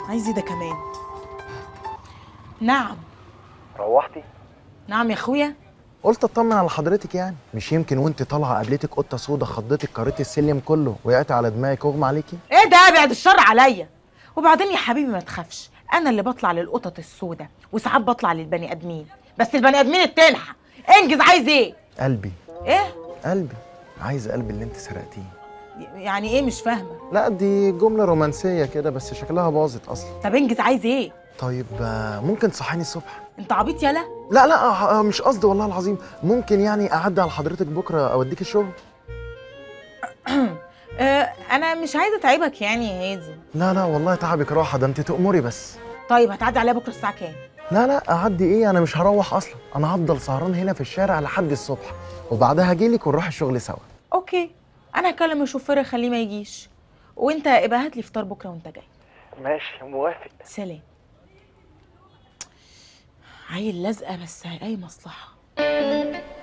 عايز ايه ده كمان نعم روحتي نعم يا اخويا قلت اطمن على حضرتك يعني مش يمكن وانت طالعه قابلتك قطه سودا خضتك قريت السلم كله وقعت على دماغك اغمى عليكي ايه ده بعد الشر عليا وبعدين يا حبيبي ما تخافش انا اللي بطلع للقطط السوداء وساعات بطلع للبني ادمين بس البني ادمين التنحى انجز عايز ايه قلبي ايه قلبي عايز قلبي اللي انت سرقتيه يعني ايه مش فاهمه لا دي جمله رومانسيه كده بس شكلها باظت اصلا طب انجز عايز ايه طيب آه، ممكن تصحيني الصبح انت عبيط يالا لا لا آه، آه، مش قصدي والله العظيم ممكن يعني اعدي على حضرتك بكره اوديك الشغل اه انا مش عايزه اتعبك يعني يا هادي لا لا والله تعبك راحه ده انت تأمري بس طيب هتعدي عليا بكره الساعه كام لا لا اعدي ايه انا مش هروح اصلا انا هفضل سهران هنا في الشارع لحد الصبح وبعدها هجيلك ونروح الشغل سوا اوكي انا هكلم الشوفير اخليه ما يجيش وانت ابقى هات لي فطار بكره وانت جاي ماشي موافق سلام عيل لازقه بس اي مصلحه